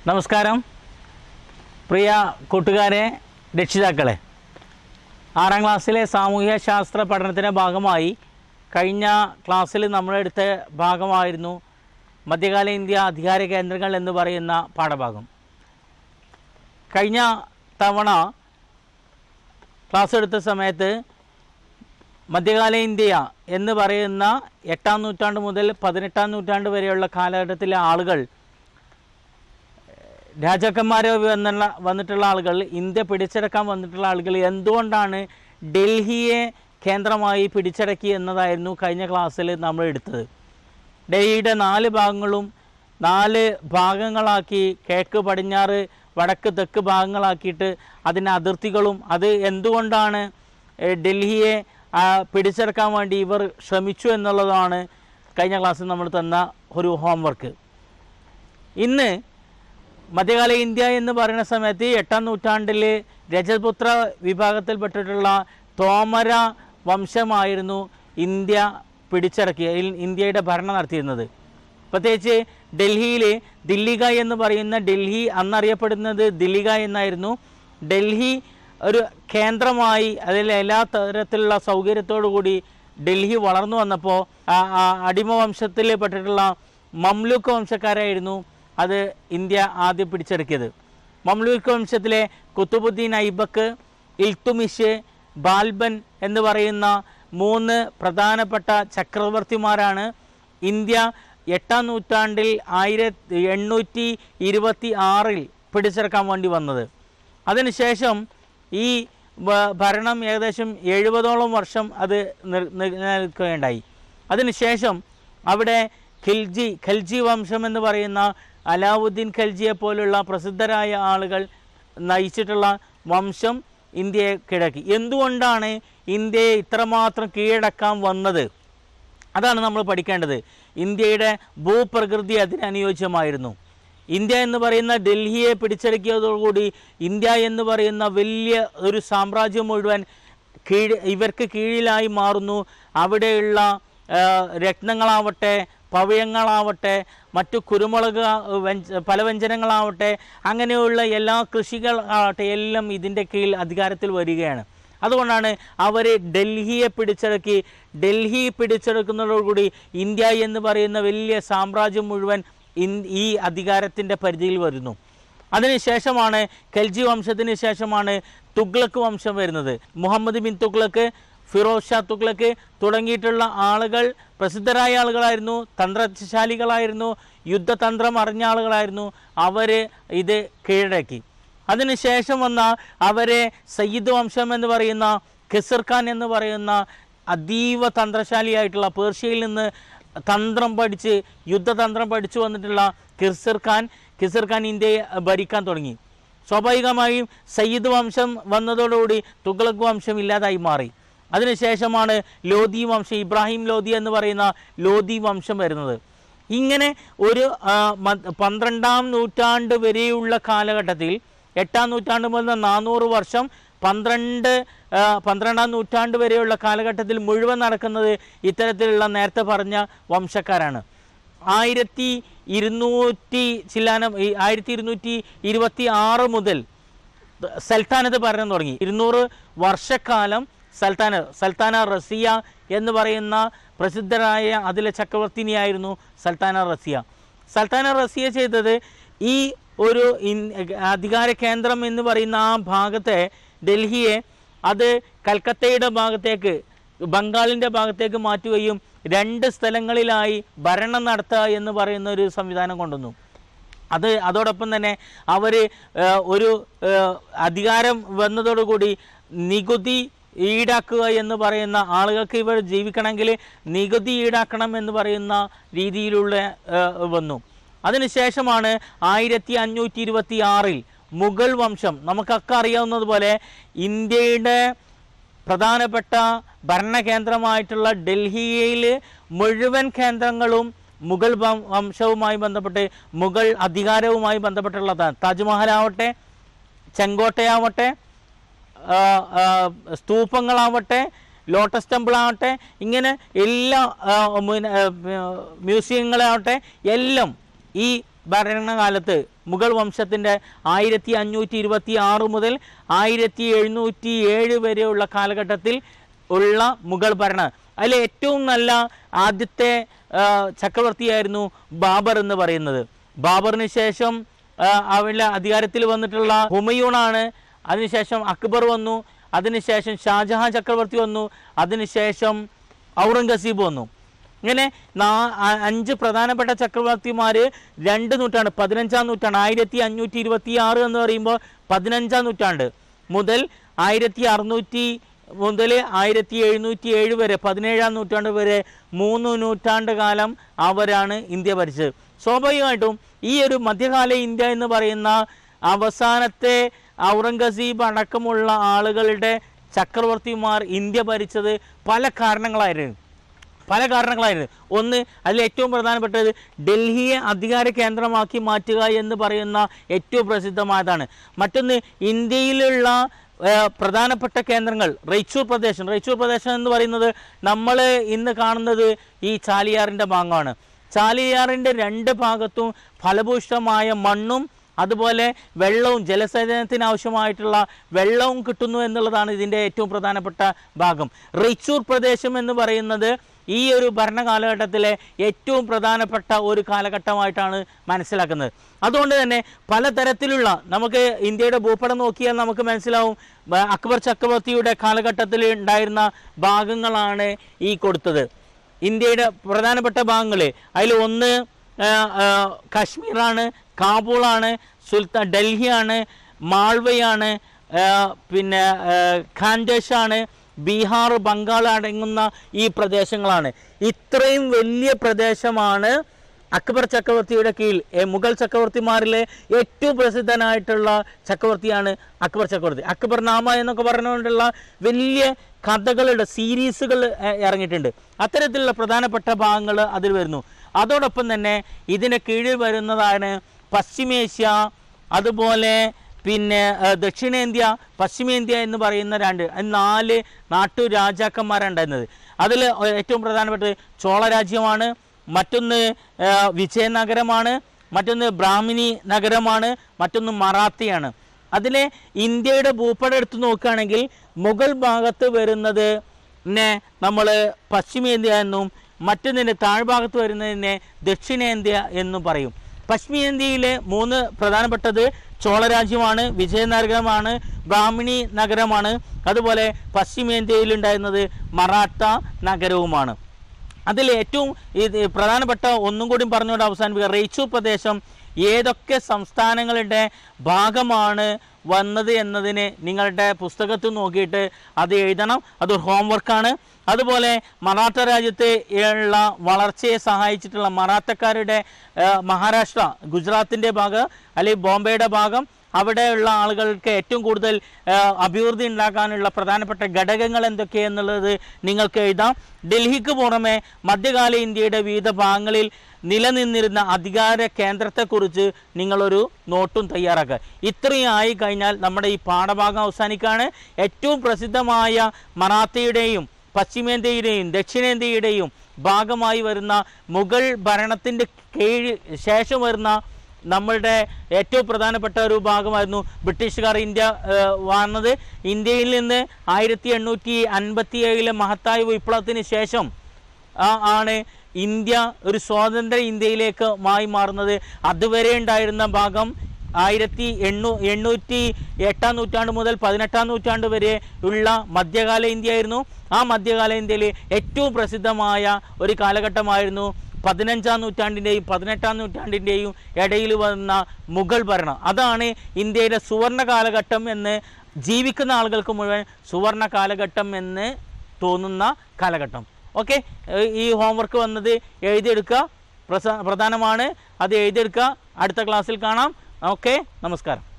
നമസ്കാരം പ്രിയ കൂട്ടുകാരെ രക്ഷിതാക്കളെ ആറാം ക്ലാസ്സിലെ സാമൂഹ്യ ശാസ്ത്ര പഠനത്തിൻ്റെ ഭാഗമായി കഴിഞ്ഞ ക്ലാസ്സിൽ നമ്മളെടുത്ത ഭാഗമായിരുന്നു മധ്യകാല ഇന്ത്യ അധികാര കേന്ദ്രങ്ങൾ എന്ന് പറയുന്ന പാഠഭാഗം കഴിഞ്ഞ തവണ ക്ലാസ് എടുത്ത സമയത്ത് മധ്യകാല ഇന്ത്യ എന്ന് പറയുന്ന എട്ടാം നൂറ്റാണ്ട് മുതൽ പതിനെട്ടാം നൂറ്റാണ്ട് വരെയുള്ള കാലഘട്ടത്തിലെ ആളുകൾ രാജാക്കന്മാരോ വന്നുള്ള വന്നിട്ടുള്ള ആളുകൾ ഇന്ത്യ പിടിച്ചടക്കാൻ വന്നിട്ടുള്ള ആളുകൾ എന്തുകൊണ്ടാണ് ഡൽഹിയെ കേന്ദ്രമായി പിടിച്ചടക്കി എന്നതായിരുന്നു കഴിഞ്ഞ ക്ലാസ്സിൽ നമ്മൾ എടുത്തത് ഡൽഹിയുടെ നാല് ഭാഗങ്ങളും നാല് ഭാഗങ്ങളാക്കി കിഴക്ക് പടിഞ്ഞാറ് വടക്ക് തെക്ക് ഭാഗങ്ങളാക്കിയിട്ട് അതിൻ്റെ അതിർത്തികളും അത് എന്തുകൊണ്ടാണ് ഏഹ്, ഡൽഹിയെ ആ, പിടിച്ചെടുക്കാൻ വേണ്ടി ഇവർ ശ്രമിച്ചു എന്നുള്ളതാണ് കഴിഞ്ഞ ക്ലാസ്സിൽ നമ്മൾ തന്ന ഒരു ഹോംവർക്ക് ഇന്ന് മധ്യകാല ഇന്ത്യ എന്ന് പറയുന്ന സമയത്ത് എട്ടാം നൂറ്റാണ്ടിൽ രജപുത്ര വിഭാഗത്തിൽപ്പെട്ടിട്ടുള്ള തോമര വംശമായിരുന്നു ഇന്ത്യ പിടിച്ചടക്കിയ ഇൽ- ഇന്ത്യയുടെ ഭരണം നടത്തിയിരുന്നത് പ്രത്യേകിച്ച് ഡൽഹിയിൽ ദില്ലിക എന്ന് പറയുന്ന ഡൽഹി അന്നറിയപ്പെടുന്നത് ദില്ലിക എന്നായിരുന്നു ഡൽഹി ഒരു കേന്ദ്രമായി അതിൽ എല്ലാ തരത്തിലുള്ള സൗകര്യത്തോടു കൂടി ഡൽഹി വളർന്നു വന്നപ്പോൾ അടിമ വംശത്തിൽ പെട്ടിട്ടുള്ള മംലൂക്ക് വംശക്കാരായിരുന്നു അത് ഇന്ത്യ ആദ്യം പിടിച്ചെടുക്കിയത് മംലൂക്ക് വംശത്തിലെ കുത്തുബുദ്ദീൻ ഐബക്ക് ഇൽത്തുമിഷ് ബാൽബൻ എന്ന് പറയുന്ന മൂന്ന് പ്രധാനപ്പെട്ട ചക്രവർത്തിമാരാണ് ഇന്ത്യ എട്ടാം നൂറ്റാണ്ടിൽ ആയിരത്തി എണ്ണൂറ്റി ഇരുപത്തി ആറിൽ പിടിച്ചെടുക്കാൻ വേണ്ടി വന്നത് അതിനുശേഷം ഈ ഭ- ഭരണം ഏകദേശം എഴുപതോളം വർഷം അത് നിർ- നിലനിൽക്കുകയുണ്ടായി അതിനുശേഷം അവിടെ ഖിൽജി ഖൽജി വംശം എന്ന് പറയുന്ന അലാവുദ്ദീൻ ഖൽജിയെ പോലുള്ള പ്രസിദ്ധരായ ആളുകൾ നയിച്ചിട്ടുള്ള വംശം ഇന്ത്യയെ കീഴടക്കി എന്തുകൊണ്ടാണ് ഇന്ത്യയെ ഇത്രമാത്രം കീഴടക്കാൻ വന്നത് അതാണ് നമ്മൾ പഠിക്കേണ്ടത് ഇന്ത്യയുടെ ഭൂപ്രകൃതി അതിന് അനുയോജ്യമായിരുന്നു ഇന്ത്യ എന്ന് പറയുന്ന ഡൽഹിയെ പിടിച്ചടക്കിയതോടുകൂടി ഇന്ത്യ എന്ന് പറയുന്ന വലിയ ഒരു സാമ്രാജ്യം മുഴുവൻ കീഴ് ഇവർക്ക് കീഴിലായി മാറുന്നു അവിടെയുള്ള ആ, രത്നങ്ങളാവട്ടെ പവയങ്ങളാവട്ടെ മറ്റു കുരുമുളക് ആ, വ്യഞ്ജ പലവ്യഞ്ജനങ്ങളാവട്ടെ അങ്ങനെയുള്ള എല്ലാ കൃഷികൾ ആവട്ടെ എല്ലാം ഇതിൻ്റെ കീഴിൽ അധികാരത്തിൽ വരികയാണ് അതുകൊണ്ടാണ് അവർ ഡൽഹിയെ പിടിച്ചടക്കി ഡൽഹി പിടിച്ചെടുക്കുന്നതോടുകൂടി ഇന്ത്യ എന്ന് പറയുന്ന വലിയ സാമ്രാജ്യം മുഴുവൻ ഇൻ ഈ അധികാരത്തിൻ്റെ പരിധിയിൽ വരുന്നു അതിനുശേഷമാണ് ഖൽജി വംശത്തിന് ശേഷമാണ് തുഗ്ലക്ക് വംശം വരുന്നത് മുഹമ്മദ് ബിൻ തുഗ്ലക്ക് ഫിറോസ് ഷാ തുഗ്ലക്ക് തുടങ്ങിയിട്ടുള്ള ആളുകൾ പ്രസിദ്ധരായ ആളുകളായിരുന്നു തന്ത്രശാലികളായിരുന്നു യുദ്ധതന്ത്രം അറിഞ്ഞ ആളുകളായിരുന്നു അവർ ഇത് കീഴടക്കി അതിനുശേഷം വന്ന അവരെ സയ്യിദ് വംശം എന്ന് പറയുന്ന ഖിസർ ഖാൻ എന്ന് പറയുന്ന അതീവ തന്ത്രശാലിയായിട്ടുള്ള പേർഷ്യയിൽ നിന്ന് തന്ത്രം പഠിച്ച് യുദ്ധതന്ത്രം പഠിച്ചു വന്നിട്ടുള്ള ഖിസർ ഖാൻ ഖിസർ ഖാൻ ഇന്ത്യയെ ഭരിക്കാൻ തുടങ്ങി സ്വാഭാവികമായും സയ്യിദ് വംശം വന്നതോടുകൂടി തുഗ്ലക് വംശം ഇല്ലാതായി മാറി അതിനുശേഷമാണ് ലോധി വംശം ഇബ്രാഹിം ലോധി എന്ന് പറയുന്ന ലോധി വംശം വരുന്നത് ഇങ്ങനെ ഒരു ആ, മ- പന്ത്രണ്ടാം നൂറ്റാണ്ട് വരെയുള്ള കാലഘട്ടത്തിൽ എട്ടാം നൂറ്റാണ്ട് മുതൽ നാനൂറ് വർഷം പന്ത്രണ്ട് ആ, പന്ത്രണ്ടാം നൂറ്റാണ്ട് വരെയുള്ള കാലഘട്ടത്തിൽ മുഴുവൻ നടക്കുന്നത് ഇത്തരത്തിലുള്ള നേരത്തെ പറഞ്ഞ വംശക്കാരാണ് ആയിരത്തി ഇരുന്നൂറ്റി ചില്ലാനം ഈ ആയിരത്തി ഇരുന്നൂറ്റി ഇരുപത്തി ആറ് മുതൽ സൽത്താനത്ത് ഭരണം തുടങ്ങി ഇരുന്നൂറ് വർഷക്കാലം സൽത്താന സൽത്താന റസിയ എന്ന് പറയുന്ന പ്രസിദ്ധരായ അതിലെ ചക്രവർത്തിനിയായിരുന്നു സൽത്താന റസിയ സൽത്താന റസിയ ചെയ്തത് ഈ ഒരു ഇൻ അധികാര കേന്ദ്രം എന്ന് പറയുന്ന ആ ഭാഗത്തെ ഡൽഹിയെ അത് കൽക്കത്തയുടെ ഭാഗത്തേക്ക് ബംഗാളിൻ്റെ ഭാഗത്തേക്ക് മാറ്റുകയും രണ്ട് സ്ഥലങ്ങളിലായി ഭരണം നടത്തുക എന്ന് പറയുന്ന ഒരു സംവിധാനം കൊണ്ടുവന്നു അത് അതോടൊപ്പം തന്നെ അവർ ഒരു ആ, അധികാരം വന്നതോടുകൂടി നികുതി ഈടാക്കുക എന്ന് പറയുന്ന ആളുകൾക്ക് ഇവർ ജീവിക്കണമെങ്കിൽ നികുതി ഈടാക്കണം എന്ന് പറയുന്ന രീതിയിലുള്ള ആ, വന്നു അതിനുശേഷമാണ് ആയിരത്തി അഞ്ഞൂറ്റി ഇരുപത്തി ആറിൽ മുഗൾ വംശം നമുക്കൊക്കെ അറിയാവുന്നതുപോലെ ഇന്ത്യയുടെ പ്രധാനപ്പെട്ട ഭരണകേന്ദ്രമായിട്ടുള്ള ഡൽഹിയിൽ മുഴുവൻ കേന്ദ്രങ്ങളും മുഗൾ വം- വംശവുമായി ബന്ധപ്പെട്ട് മുഗൾ അധികാരവുമായി ബന്ധപ്പെട്ടുള്ളതാണ് താജ്മഹൽ ആവട്ടെ ചെങ്കോട്ടയാവട്ടെ ആ, ആ, സ്തൂപങ്ങളാവട്ടെ ലോട്ടസ് ടെമ്പിൾ ആവട്ടെ ഇങ്ങനെ എല്ലാ ആ, മുന- ആ, മ്യൂസിയങ്ങളാവട്ടെ എല്ലാം ഈ ഭരണകാലത്ത് മുഗൾ വംശത്തിൻ്റെ ആയിരത്തി അഞ്ഞൂറ്റി ഇരുപത്തി ആറ് മുതൽ ആയിരത്തി എഴുന്നൂറ്റി ഏഴ് വരെയുള്ള കാലഘട്ടത്തിൽ ഉള്ള മുഗൾ ഭരണം അതിൽ ഏറ്റവും നല്ല ആദ്യത്തെ ആ, ചക്രവർത്തിയായിരുന്നു ബാബർ എന്ന് പറയുന്നത് ബാബറിന് ശേഷം ആ, അവരുടെ അധികാരത്തിൽ വന്നിട്ടുള്ള ഹുമയൂണാണ് അതിനുശേഷം അക്ബർ വന്നു അതിനുശേഷം ഷാജഹാൻ ചക്രവർത്തി വന്നു അതിനുശേഷം ഔറംഗസീബ് വന്നു ഇങ്ങനെ നാ അ- അഞ്ച് പ്രധാനപ്പെട്ട ചക്രവർത്തിമാർ രണ്ട് നൂറ്റാണ്ട് പതിനഞ്ചാം നൂറ്റാണ്ട് ആയിരത്തി അഞ്ഞൂറ്റി ഇരുപത്തി ആറ് എന്ന് പറയുമ്പോൾ പതിനഞ്ചാം നൂറ്റാണ്ട് മുതൽ ആയിരത്തി അറുന്നൂറ്റി മുതൽ ആയിരത്തി എഴുന്നൂറ്റി ഏഴ് വരെ പതിനേഴാം നൂറ്റാണ്ട് വരെ മൂന്ന് നൂറ്റാണ്ട് കാലം അവരാണ് ഇന്ത്യ ഭരിച്ചത് സ്വാഭാവികമായിട്ടും ഈ ഒരു മധ്യകാല ഇന്ത്യ എന്ന് പറയുന്ന അവസാനത്തെ ഔറംഗസീബ് അടക്കമുള്ള ആളുകളുടെ ചക്രവർത്തിമാർ ഇന്ത്യ ഭരിച്ചത് പല കാരണങ്ങളായിരുന്നു പല കാരണങ്ങളായിരുന്നു ഒന്ന് അതിൽ ഏറ്റവും പ്രധാനപ്പെട്ടത് ഡൽഹിയെ അധികാര കേന്ദ്രമാക്കി മാറ്റുക എന്ന് പറയുന്ന ഏറ്റവും പ്രസിദ്ധമായതാണ് മറ്റൊന്ന് ഇന്ത്യയിലുള്ള ആ, പ്രധാനപ്പെട്ട കേന്ദ്രങ്ങൾ റൈച്ചൂർ പ്രദേശം റൈച്ചൂർ പ്രദേശം എന്ന് പറയുന്നത് നമ്മൾ ഇന്ന് കാണുന്നത് ഈ ചാലിയാറിൻ്റെ ഭാഗമാണ് ചാലിയാറിൻ്റെ രണ്ട് ഭാഗത്തും ഫലഭൂഷ്ടമായ മണ്ണും അതുപോലെ വെള്ളവും ജലസേചനത്തിന് ആവശ്യമായിട്ടുള്ള വെള്ളവും കിട്ടുന്നു എന്നുള്ളതാണ് ഇതിൻ്റെ ഏറ്റവും പ്രധാനപ്പെട്ട ഭാഗം റൈച്ചൂർ പ്രദേശം എന്ന് പറയുന്നത് ഈ ഒരു ഭരണകാലഘട്ടത്തിലെ ഏറ്റവും പ്രധാനപ്പെട്ട ഒരു കാലഘട്ടമായിട്ടാണ് മനസ്സിലാക്കുന്നത് അതുകൊണ്ട് തന്നെ പലതരത്തിലുള്ള നമുക്ക് ഇന്ത്യയുടെ ഭൂപടം നോക്കിയാൽ നമുക്ക് മനസ്സിലാവും ബ- അക്ബർ ചക്രവർത്തിയുടെ കാലഘട്ടത്തിൽ ഉണ്ടായിരുന്ന ഭാഗങ്ങളാണ് ഈ കൊടുത്തത് ഇന്ത്യയുടെ പ്രധാനപ്പെട്ട ഭാഗങ്ങൾ അതിൽ ഒന്ന് ആ, ആ, കാശ്മീറാണ് കാബൂളാണ് സുൽത്താൻ ഡൽഹിയാണ് മാൾവയാണ് ആ, പിന്നെ ആ, ഖാൻദേശാണ് ബീഹാർ ബംഗാൾ അടങ്ങുന്ന ഈ പ്രദേശങ്ങളാണ് ഇത്രയും വലിയ പ്രദേശമാണ് അക്ബർ ചക്രവർത്തിയുടെ കീഴിൽ ഏ, മുഗൾ ചക്രവർത്തിമാരിലെ ഏറ്റവും പ്രസിദ്ധനായിട്ടുള്ള ചക്രവർത്തിയാണ് അക്ബർ ചക്രവർത്തി അക്ബർ നാമ എന്നൊക്കെ പറഞ്ഞുകൊണ്ടുള്ള വലിയ കഥകളുടെ സീരീസുകൾ ഏ, ഇറങ്ങിയിട്ടുണ്ട് അത്തരത്തിലുള്ള പ്രധാനപ്പെട്ട ഭാഗങ്ങൾ അതിൽ വരുന്നു അതോടൊപ്പം തന്നെ ഇതിന് കീഴിൽ വരുന്നതാണ് പശ്ചിമേഷ്യ അതുപോലെ പിന്നെ ഏ, ദക്ഷിണേന്ത്യ പശ്ചിമേന്ത്യ എന്ന് പറയുന്ന രണ്ട് അത് നാല് നാട്ടു രാജാക്കന്മാരുണ്ടായിരുന്നത് അതിൽ ഏറ്റവും പ്രധാനപ്പെട്ടത് ചോള രാജ്യമാണ് മറ്റൊന്ന് ആ, വിജയനഗരമാണ് മറ്റൊന്ന് ബ്രാഹ്മിണി നഗരമാണ് മറ്റൊന്ന് മറാത്തിയാണ് അതിലെ ഇന്ത്യയുടെ ഭൂപടം എടുത്ത് നോക്കുകയാണെങ്കിൽ മുഗൾ ഭാഗത്ത് വരുന്നത് നെ നമ്മൾ പശ്ചിമേന്ത്യ എന്നും മറ്റൊന്നിൻ്റെ താഴ്ഭാഗത്ത് വരുന്നതിനെ ദക്ഷിണേന്ത്യ എന്നും പറയും പശ്ചിമേന്ത്യയിലെ മൂന്ന് പ്രധാനപ്പെട്ടത് ചോളരാജ്യമാണ് വിജയനഗരമാണ് ബ്രാഹ്മിണി നഗരമാണ് അതുപോലെ പശ്ചിമേന്ത്യയിൽ ഉണ്ടായിരുന്നത് മറാഠ നഗരവുമാണ് അതിൽ ഏറ്റവും ഇത് പ്രധാനപ്പെട്ട ഒന്നും കൂടി പറഞ്ഞുകൊണ്ട് അവസാനിപ്പിക്കുക റേച്ചൂർ പ്രദേശം ഏതൊക്കെ സംസ്ഥാനങ്ങളുടെ ഭാഗമാണ് വന്നത് എന്നതിന് നിങ്ങളുടെ പുസ്തകത്തിൽ നോക്കിയിട്ട് അത് എഴുതണം അതൊരു ഹോംവർക്കാണ് അതുപോലെ മറാഠ രാജ്യത്തെ ഉള്ള വളർച്ചയെ സഹായിച്ചിട്ടുള്ള മറാത്തക്കാരുടെ ആ, മഹാരാഷ്ട്ര ഗുജറാത്തിൻ്റെ ഭാഗം അല്ലെങ്കിൽ ബോംബെയുടെ ഭാഗം അവിടെയുള്ള ആളുകൾക്ക് ഏറ്റവും കൂടുതൽ ആ, അഭിവൃദ്ധി ഉണ്ടാക്കാനുള്ള പ്രധാനപ്പെട്ട ഘടകങ്ങൾ എന്തൊക്കെയെന്നുള്ളത് നിങ്ങൾക്ക് എഴുതാം ഡൽഹിക്ക് പുറമെ മധ്യകാല ഇന്ത്യയുടെ വിവിധ ഭാഗങ്ങളിൽ നിലനിന്നിരുന്ന അധികാര കേന്ദ്രത്തെക്കുറിച്ച് നിങ്ങളൊരു നോട്ടും തയ്യാറാക്കുക ഇത്രയും ആയി കഴിഞ്ഞാൽ നമ്മുടെ ഈ പാഠഭാഗം അവസാനിക്കുകയാണ് ഏറ്റവും പ്രസിദ്ധമായ മറാത്തയുടെയും പശ്ചിമേന്ത്യയുടെയും ദക്ഷിണേന്ത്യയുടെയും ഭാഗമായി വരുന്ന മുഗൾ ഭരണത്തിൻ്റെ കീഴിൽ ശേഷം വരുന്ന നമ്മളുടെ ഏറ്റവും പ്രധാനപ്പെട്ട ഒരു ഭാഗമായിരുന്നു ബ്രിട്ടീഷുകാർ ഇന്ത്യ ഏഹ്, വന്നത് ഇന്ത്യയിൽ നിന്ന് ആയിരത്തി എണ്ണൂറ്റി അൻപത്തി ഏഴിലെ മഹത്തായ വിപ്ലവത്തിന് ശേഷം ആ, ആണ് ഇന്ത്യ ഒരു സ്വതന്ത്ര ഇന്ത്യയിലേക്ക് മായി മാറുന്നത് അതുവരെ ഉണ്ടായിരുന്ന ഭാഗം ആയിരത്തി എണ്ണൂ എണ്ണൂറ്റി എട്ടാം നൂറ്റാണ്ട് മുതൽ പതിനെട്ടാം നൂറ്റാണ്ട് വരെ ഉള്ള മധ്യകാല ഇന്ത്യയായിരുന്നു ആ മധ്യകാല ഇന്ത്യയിൽ ഏറ്റവും പ്രസിദ്ധമായ ഒരു കാലഘട്ടമായിരുന്നു പതിനഞ്ചാം നൂറ്റാണ്ടിൻ്റെയും പതിനെട്ടാം നൂറ്റാണ്ടിൻ്റെയും ഇടയിൽ വന്ന മുഗൾ ഭരണം അതാണ് ഇന്ത്യയുടെ സുവർണ കാലഘട്ടം എന്ന് ജീവിക്കുന്ന ആളുകൾക്ക് മുഴുവൻ സുവർണ കാലഘട്ടം എന്ന് തോന്നുന്ന കാലഘട്ടം ഓക്കെ ഈ ഹോംവർക്ക് വന്നത് എഴുതിയെടുക്കുക പ്രസ പ്രധാനമാണ് അത് എഴുതിയെടുക്കുക അടുത്ത ക്ലാസ്സിൽ കാണാം ഓക്കെ നമസ്കാരം